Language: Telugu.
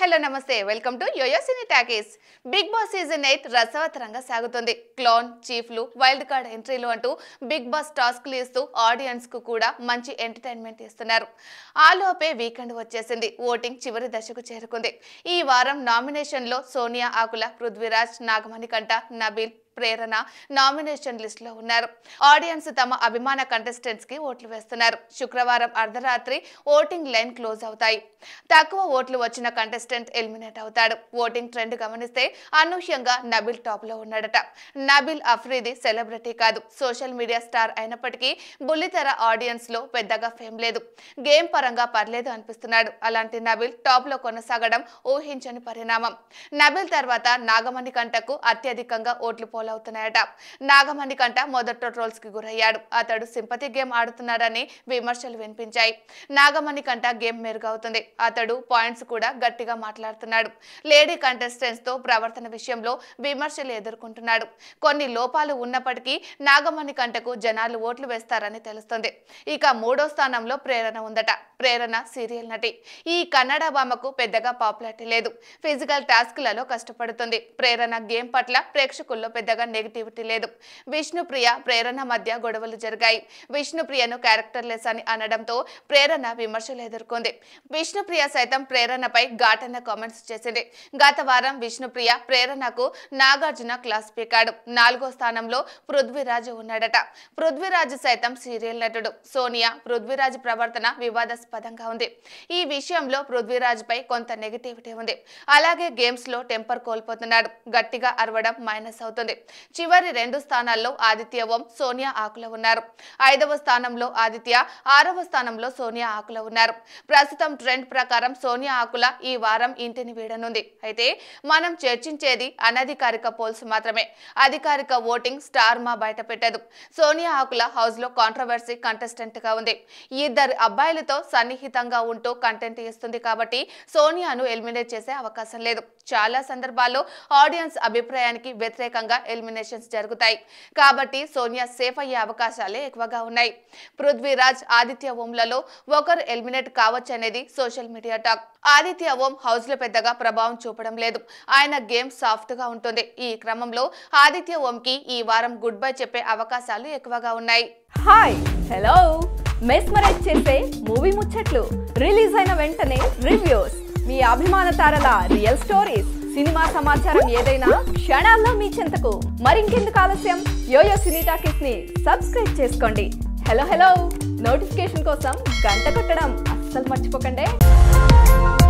హలో నమస్తే welcome to YoYo cine talkies Bigg Boss season eight రసవత్తరంగా సాగుతుంది క్లోన్ చీఫ్లు వైల్డ్ కార్డ్ ఎంట్రీలు అంటూ బిగ్ బాస్ టాస్క్లు ఇస్తూ ఆడియన్స్ కు కూడా మంచి ఎంటర్టైన్మెంట్ ఇస్తున్నారు ఆ లోపే వీకెండ్ వచ్చేసింది ఓటింగ్ చివరి దశకు చేరుకుంది ఈ వారం నామినేషన్లో సోనియా ఆకుల పృథ్వీరాజ్ నాగమణి కంట నబీల్ ప్రేరణ నామినేషన్ లిస్ట్ లో ఉన్నారు ఆడియన్స్ తమ అభిమాన కంటెస్టెంట్స్ కి ఓట్లు వేస్తున్నారు శుక్రవారం అర్ధరాత్రి ఓటింగ్ లైన్ క్లోజ్ అవుతాయి తక్కువ ఓట్లు వచ్చిన కంటెస్టెంట్ ఎలిమినేట్ అవుతాడు ఓటింగ్ ట్రెండ్ గమనిస్తే అనూహ్యంగా నబిల్ టాప్ లో ఉన్నాడట నబిల్ అఫ్రీది సెలబ్రిటీ కాదు సోషల్ మీడియా స్టార్ అయినప్పటికీ బుల్లితెర ఆడియన్స్ లో పెద్దగా ఫేమ్ లేదు గేమ్ పరంగా పర్లేదు అనిపిస్తున్నాడు అలాంటి నబిల్ టాప్ లో కొనసాగడం ఊహించని పరిణామం నబిల్ తర్వాత నాగమణి కంటకు అత్యధికంగా ఓట్లు పోలవుతున్నాయట నాగమణి కంట మొదట ట్రోల్స్ కి గురయ్యాడు అతడు సింపతి గేమ్ ఆడుతున్నాడని విమర్శలు వినిపించాయి నాగమణి కంట గేమ్ మెరుగవుతుంది అతడు పాయింట్స్ కూడా గట్టిగా మాట్లాడుతున్నాడు లేడీ కంటెస్టెంట్స్ తో ప్రవర్తన విషయంలో విమర్శలు ఎదుర్కొంటున్నాడు కొన్ని లోపాలు ఉన్నప్పటికీ నాగమణి కంటకు జనాలు ఓట్లు వేస్తారని తెలుస్తుంది ఇక మూడో స్థానంలో ప్రేరణ ఉందట ప్రేరణ సీరియల్ నటి ఈ కన్నడ భామకు పెద్దగా పాపులారిటీ లేదు ఫిజికల్ టాస్క్లలో కష్టపడుతుంది ప్రేరణ గేమ్ పట్ల ప్రేక్షకుల్లో పెద్దగా నెగిటివిటీ లేదు విష్ణుప్రియ ప్రేరణ మధ్య గొడవలు జరిగాయి విష్ణుప్రియను క్యారెక్టర్ లెస్ అని అనడంతో ప్రేరణ విమర్శలు ఎదుర్కొంది విష్ణుప్రియ సైతం ప్రేరణపై ఘాటన కామెంట్స్ చేసింది గత వారం విష్ణుప్రియ ప్రేరణకు నాగార్జున క్లాస్ పీకాడు నాలుగో స్థానంలో పృథ్వీరాజు ఉన్నాడట పృథ్వీరాజు సైతం సీరియల్ నటుడు సోనియా పృథ్వీరాజ్ ప్రవర్తన వివాదాస్పదంగా ఉంది ఈ విషయంలో పృథ్వీరాజ్పై కొంత నెగిటివిటీ ఉంది అలాగే గేమ్స్ లో టెంపర్ కోల్పోతున్నాడు గట్టిగా అరవడం మైనస్ అవుతుంది చివరి రెండు స్థానాల్లో ఆదిత్య ఓం సోనియా ఆకుల ఉన్నారు ఐదవ స్థానంలో ఆదిత్య ఆరవ స్థానంలో సోనియా ఆకుల ఉన్నారు ప్రస్తుతం ట్రెండ్ ప్రకారం సోనియా ఆకుల ఈ వారం ఇంటిని వీడనుంది అయితే మనం చర్చించేది అనధికారిక పోల్స్ మాత్రమే అధికారిక ఓటింగ్ స్టార్ మా బయట పెట్టదు సోనియా ఆకుల హౌస్ లో కాంట్రవర్సీ కంటెస్టెంట్ గా ఉంది ఇద్దరు అబ్బాయిలతో సన్నిహితంగా ఉంటూ కంటెంట్ ఇస్తుంది కాబట్టి సోనియాను ఎలిమినేట్ చేసే అవకాశం లేదు చాలా సందర్భాల్లో ఆడియన్స్ అభిప్రాయానికి వ్యతిరేకంగా ఎలిమినేషన్స్ జరుగుతాయి కాబట్టి సోనియా సేఫ్ అయ్యే అవకాశాలే ఎక్కువగా ఉన్నాయి పృథ్వీరాజ్ ఆదిత్య ఓంలలో ఒకరు ఎలిమినేట్ కావచ్చనేది social media talk Aditya Om house లో పెద్దగా ప్రభావం చూపడం లేదు ఆయన గేమ్ సాఫ్ట్ గా ఉంటుంది ఈ క్రమంలో ఆదిత్య ఓంకి ఈ వారం గుడ్ బై చెప్పే అవకాశాలు ఎక్కువగా ఉన్నాయి హాయ్ హలో మెస్మరైజ్ చేసే మూవీ ముచ్చట్లు రిలీజ్ అయిన వెంటనే రివ్యూస్ మీ అభిమాన తారల రియల్ స్టోరీస్ సినిమా సమాచారం ఏదైనా క్షణాల్లో మీ చెంతకు మరింకెందుకు ఆలస్యం యోయో సినీ టాకీస్ ని సబ్స్క్రైబ్ చేసుకోండి హలో హలో నోటిఫికేషన్ కోసం గంట కొట్టడం అస్సలు మర్చిపోకండి